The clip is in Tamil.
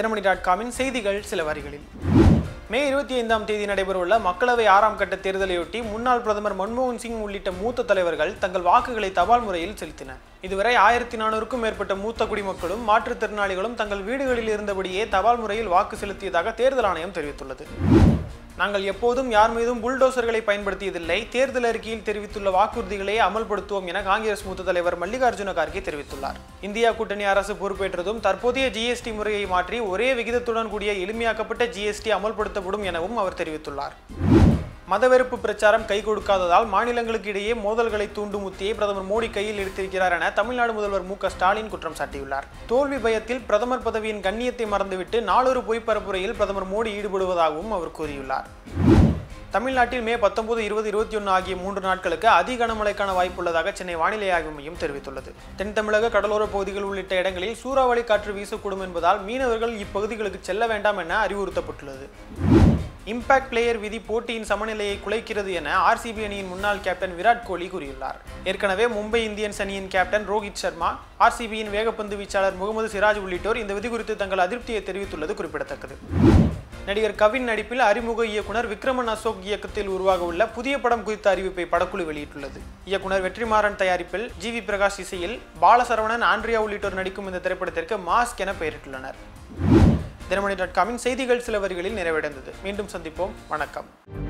தினமணி டாட் காமின் செய்திகள் சில வரிகளில் மே இருபத்தி ஐந்தாம் தேதி நடைபெறவுள்ள மக்களவை ஆறாம் கட்ட தேர்தலையொட்டி முன்னாள் பிரதமர் மன்மோகன் சிங் உள்ளிட்ட மூத்த தலைவர்கள் தங்கள் வாக்குகளை தபால் முறையில் செலுத்தினர் இதுவரை ஆயிரத்தி நானூறுக்கும் மேற்பட்ட மூத்த குடிமக்களும் மாற்றுத்திறனாளிகளும் தங்கள் வீடுகளில் இருந்தபடியே தபால் முறையில் வாக்கு செலுத்தியதாக தேர்தல் ஆணையம் தெரிவித்துள்ளது நாங்கள் எப்போதும் யார் மீதும் புல்டோசர்களை பயன்படுத்தியதில்லை தேர்தல் அறிக்கையில் தெரிவித்துள்ள வாக்குறுதிகளை அமல்படுத்துவோம் என காங்கிரஸ் மூத்த தலைவர் மல்லிகார்ஜுன கார்கே தெரிவித்துள்ளார் இந்தியா கூட்டணி அரசு பொறுப்பேற்றதும் தற்போதைய ஜிஎஸ்டி முறையை மாற்றி ஒரே விகிதத்துடன் கூடிய எளிமையாக்கப்பட்ட ஜிஎஸ்டி அமல்படுத்தப்படும் எனவும் அவர் தெரிவித்துள்ளார் மதவெறுப்பு பிரச்சாரம் கை கொடுக்காததால் மாநிலங்களுக்கு இடையே மோதல்களை தூண்டும் உத்தியை பிரதமர் மோடி கையில் எடுத்திருக்கிறார் என தமிழ்நாடு முதல்வர் மு க ஸ்டாலின் குற்றம் சாட்டியுள்ளார் தோல்வி பயத்தில் பிரதமர் பதவியின் கண்ணியத்தை மறந்துவிட்டு நாளொரு பொய் பரப்புரையில் பிரதமர் மோடி ஈடுபடுவதாகவும் அவர் கூறியுள்ளார் தமிழ்நாட்டில் மே பத்தொன்பது இருபது இருபத்தி ஒன்று ஆகிய மூன்று நாட்களுக்கு அதி கனமழைக்கான வாய்ப்புள்ளதாக சென்னை வானிலை ஆய்வு மையம் தெரிவித்துள்ளது தென் தமிழக கடலோர பகுதிகள் உள்ளிட்ட இடங்களில் சூறாவளி காற்று வீசக்கூடும் என்பதால் மீனவர்கள் இப்பகுதிகளுக்கு செல்ல வேண்டாம் என அறிவுறுத்தப்பட்டுள்ளது இம்பாக்ட் பிளேயர் விதி போட்டியின் சமநிலையை குலைக்கிறது என ஆர்சிபி அணியின் முன்னாள் கேப்டன் விராட் கோலி கூறியுள்ளார் ஏற்கனவே மும்பை இந்தியன்ஸ் அணியின் கேப்டன் ரோஹித் சர்மா ஆர்சிபியின் வேகப்பந்து வீச்சாளர் முகமது சிராஜ் உள்ளிட்டோர் இந்த விதி குறித்து தங்கள் அதிருப்தியை தெரிவித்துள்ளது குறிப்பிடத்தக்கது நடிகர் கவின் நடிப்பில் அறிமுக இயக்குனர் விக்ரமன் அசோக் இயக்கத்தில் உருவாக உள்ள புதிய படம் குறித்த அறிவிப்பை படக்குழு வெளியிட்டுள்ளது இயக்குனர் வெற்றிமாறன் தயாரிப்பில் ஜி வி பிரகாஷ் இசையில் பாலசரவணன் ஆண்ட்ரியா உள்ளிட்டோர் நடிக்கும் இந்த திரைப்படத்திற்கு மாஸ்க் என பெயரிட்டுள்ளனர் தினமணி டாட் காமின் செய்திகள் சில வரிகளில் நிறைவடைந்தது மீண்டும் சந்திப்போம் வணக்கம்